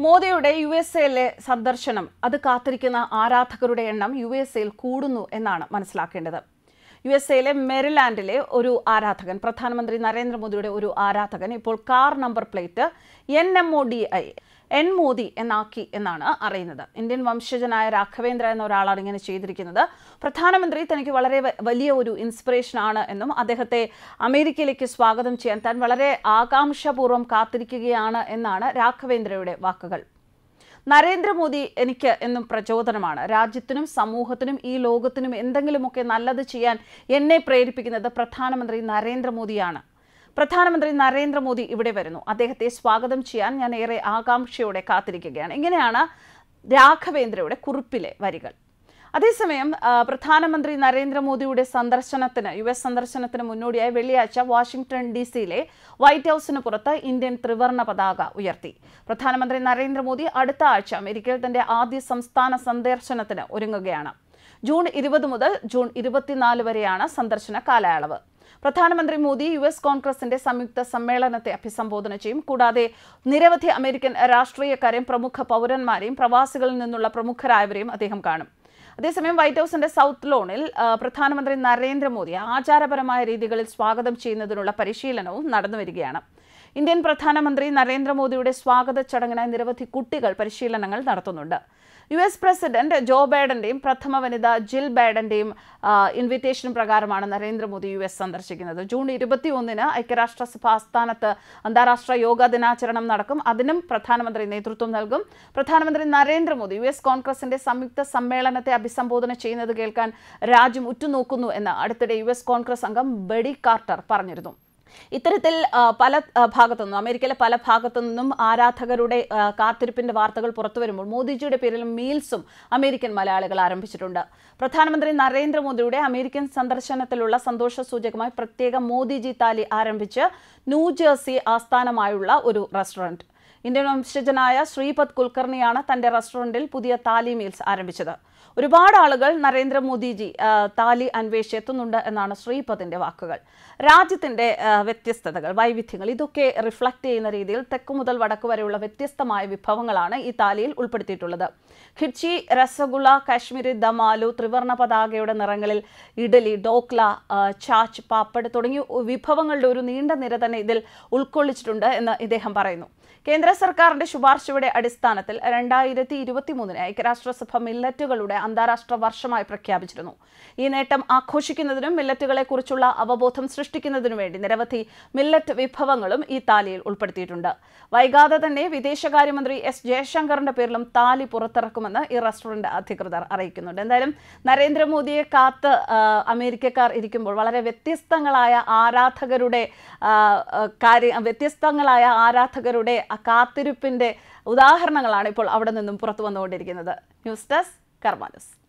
മോദിയുടെ U S എയിലെ സന്ദർശനം അത് കാത്തിരിക്കുന്ന ആരാധകരുടെ എണ്ണം യു എസ് എയിൽ കൂടുന്നു എന്നാണ് മനസ്സിലാക്കേണ്ടത് യു എസ് എയിലെ മെറിലാൻഡിലെ ഒരു ആരാധകൻ പ്രധാനമന്ത്രി നരേന്ദ്രമോദിയുടെ ഒരു ആരാധകൻ ഇപ്പോൾ car number plate N M O D I N Modi എന്നാക്കി എന്നാണ് അറിയുന്നത് ഇന്ത്യൻ വംശജനായ രാഘവേന്ദ്ര എന്ന ഒരാളാണ് ഇങ്ങനെ ചെയ്തിരിക്കുന്നത് പ്രധാനമന്ത്രി തനിക്ക് വളരെ വ- വലിയ ഒരു ഇൻസ്പിറേഷൻ ആണ് എന്നും അദ്ദേഹത്തെ അമേരിക്കയിലേക്ക് സ്വാഗതം ചെയ്യാൻ താൻ വളരെ ആകാംക്ഷാപൂർവ്വം കാത്തിരിക്കുകയാണ് എന്നാണ് രാഘവേന്ദ്രയുടെ വാക്കുകൾ നരേന്ദ്രമോദി എനിക്ക് എന്നും പ്രചോദനമാണ് രാജ്യത്തിനും സമൂഹത്തിനും ഈ ലോകത്തിനും എന്തെങ്കിലുമൊക്കെ നല്ലത് ചെയ്യാൻ എന്നെ പ്രേരിപ്പിക്കുന്നത് പ്രധാനമന്ത്രി നരേന്ദ്രമോദിയാണ് പ്രധാനമന്ത്രി നരേന്ദ്രമോദി ഇവിടെ വരുന്നു അദ്ദേഹത്തെ സ്വാഗതം ചെയ്യാൻ ഞാൻ ഏറെ ആകാംക്ഷയോടെ കാത്തിരിക്കുകയാണ് ഇങ്ങനെയാണ് രാഘവേന്ദ്രയുടെ കുറിപ്പിലെ വരികൾ അതേസമയം ആ, പ്രധാനമന്ത്രി നരേന്ദ്രമോദിയുടെ സന്ദർശനത്തിന് യു എസ് സന്ദർശനത്തിന് മുന്നോടിയായി വെള്ളിയാഴ്ച വാഷിംഗ്ടൺ ഡി സിയിലെ വൈറ്റ് ഹൌസിന് പുറത്ത് ഇന്ത്യൻ ത്രിവർണ പതാക ഉയർത്തി പ്രധാനമന്ത്രി നരേന്ദ്രമോദി അടുത്ത ആഴ്ച അമേരിക്കയിൽ തന്റെ ആദ്യ സംസ്ഥാന സന്ദർശനത്തിന് ഒരുങ്ങുകയാണ് ജൂൺ ഇരുപത് മുതൽ ജൂൺ ഇരുപത്തിനാല് വരെയാണ് സന്ദർശന കാലയളവ് പ്രധാനമന്ത്രി മോദി യു എസ് കോൺഗ്രസിന്റെ സംയുക്ത സമ്മേളനത്തെ അഭിസംബോധന ചെയ്യും കൂടാതെ നിരവധി അമേരിക്കൻ രാഷ്ട്രീയക്കാരെയും പ്രമുഖ പൗരന്മാരെയും പ്രവാസികളിൽ നിന്നുള്ള പ്രമുഖരായവരെയും അദ്ദേഹം കാണും അതേസമയം വൈറ്റ് ഹൌസിന്റെ സൗത്ത് ലോണിൽ ആ, പ്രധാനമന്ത്രി നരേന്ദ്രമോദി ആചാരപരമായ രീതികളിൽ സ്വാഗതം ചെയ്യുന്നതിനുള്ള പരിശീലനവും നടന്നുവരികയാണ് ഇന്ത്യൻ പ്രധാനമന്ത്രി നരേന്ദ്രമോദിയുടെ സ്വാഗത ചടങ്ങിനായി നിരവധി കുട്ടികൾ പരിശീലനങ്ങൾ നടത്തുന്നുണ്ട് യു എസ് പ്രസിഡന്റ് ജോ ബൈഡന്റെയും പ്രഥമ വനിത ജിൽ ബൈഡന്റെയും ആ, ഇൻവിറ്റേഷൻ പ്രകാരമാണ് നരേന്ദ്രമോദി യു എസ് സന്ദർശിക്കുന്നത് ജൂൺ ഇരുപത്തിയൊന്നിന് ഐക്യരാഷ്ട്രസഭ ആസ്ഥാനത്ത് അന്താരാഷ്ട്ര യോഗ ദിനാചരണം നടക്കും അതിനും പ്രധാനമന്ത്രി നേതൃത്വം നൽകും പ്രധാനമന്ത്രി നരേന്ദ്രമോദി യു എസ് കോൺഗ്രസിന്റെ സംയുക്ത സമ്മേളനത്തെ അഭിസംബോധന ചെയ്യുന്നത് കേൾക്കാൻ രാജ്യം ഉറ്റുനോക്കുന്നു എന്ന് അടുത്തിടെ യു എസ് കോൺഗ്രസ് അംഗം ബെഡി കാർട്ടർ പറഞ്ഞിരുന്നു ഇത്തരത്തിൽ ആ, പല ആ, ഭാഗത്തു നിന്നും അമേരിക്കയിലെ പല ഭാഗത്തു നിന്നും ആരാധകരുടെ ആ, കാത്തിരിപ്പിന്റെ വാർത്തകൾ പുറത്തു വരുമ്പോൾ മോദിജിയുടെ പേരിൽ മീൽസും അമേരിക്കൻ മലയാളികൾ ആരംഭിച്ചിട്ടുണ്ട് പ്രധാനമന്ത്രി നരേന്ദ്രമോദിയുടെ അമേരിക്കൻ സന്ദർശനത്തിലുള്ള സന്തോഷ സൂചകമായി പ്രത്യേക മോദിജി താലി ആരംഭിച്ച് ന്യൂജേഴ്സി ആസ്ഥാനമായുള്ള ഒരു റെസ്റ്റോറന്റ് ഇന്ത്യൻ വംശജനായ ശ്രീപദ് കുൽക്കർണിയാണ് തന്റെ റെസ്റ്റോറന്റിൽ പുതിയ താലി മീൽസ് ആരംഭിച്ചത് ഒരുപാട് ആളുകൾ നരേന്ദ്രമോദിജി ആ, താലി അന്വേഷിച്ച് എത്തുന്നുണ്ട് എന്നാണ് ശ്രീപദിന്റെ വാക്കുകൾ രാജ്യത്തിന്റെ ആ, വ്യത്യസ്തതകൾ വൈവിധ്യങ്ങൾ ഇതൊക്കെ റിഫ്ലക്റ്റ് ചെയ്യുന്ന രീതിയിൽ തെക്ക് മുതൽ വടക്ക് വരെയുള്ള വ്യത്യസ്തമായ വിഭവങ്ങളാണ് ഈ താലിയിൽ ഉൾപ്പെടുത്തിയിട്ടുള്ളത് ഖിർച്ചി രസഗുള കാശ്മീരി ദമാലു ത്രിവർണ പതാകയുടെ നിറങ്ങളിൽ ഇഡലി ഡോക്ല ആ, ചാച്ച് പാപ്പട് തുടങ്ങിയ വിഭവങ്ങളുടെ ഒരു നീണ്ട നിര തന്നെ ഇതിൽ ഉൾക്കൊള്ളിച്ചിട്ടുണ്ട് എന്ന് ഇദ്ദേഹം പറയുന്നു കേന്ദ്ര സർക്കാരിന്റെ ശുപാർശയുടെ അടിസ്ഥാനത്തിൽ രണ്ടായിരത്തി ഇരുപത്തി മൂന്നിന് ഐക്യരാഷ്ട്രസഭ മില്ലറ്റുകളുടെ അന്താരാഷ്ട്ര വർഷമായി പ്രഖ്യാപിച്ചിരുന്നു ഈ നേട്ടം ആഘോഷിക്കുന്നതിനും മില്ലറ്റുകളെ കുറിച്ചുള്ള അവബോധം സൃഷ്ടിക്കുന്നതിനു വേണ്ടി നിരവധി മില്ലറ്റ് വിഭവങ്ങളും ഈ താലിയിൽ ഉൾപ്പെടുത്തിയിട്ടുണ്ട് വൈകാതെ തന്നെ വിദേശകാര്യമന്ത്രി എസ് ജയശങ്കറിന്റെ പേരിലും താലി പുറത്തിറക്കുമെന്ന് ഈ റെസ്റ്റോറന്റ് അധികൃതർ അറിയിക്കുന്നുണ്ട് എന്തായാലും നരേന്ദ്രമോദിയെ കാത്ത് ആ, അമേരിക്കക്കാർ ഇരിക്കുമ്പോൾ വളരെ വ്യത്യസ്തങ്ങളായ ആരാധകരുടെ ആ, ആ, കാര്യ വ്യത്യസ്തങ്ങളായ ആരാധകരുടെ ആ കാത്തിരിപ്പിന്റെ ഉദാഹരണങ്ങളാണ് ഇപ്പോൾ അവിടെ നിന്നും പുറത്തു വന്നുകൊണ്ടിരിക്കുന്നത് ന്യൂസ് ഡെസ്ക് കർമാനസ്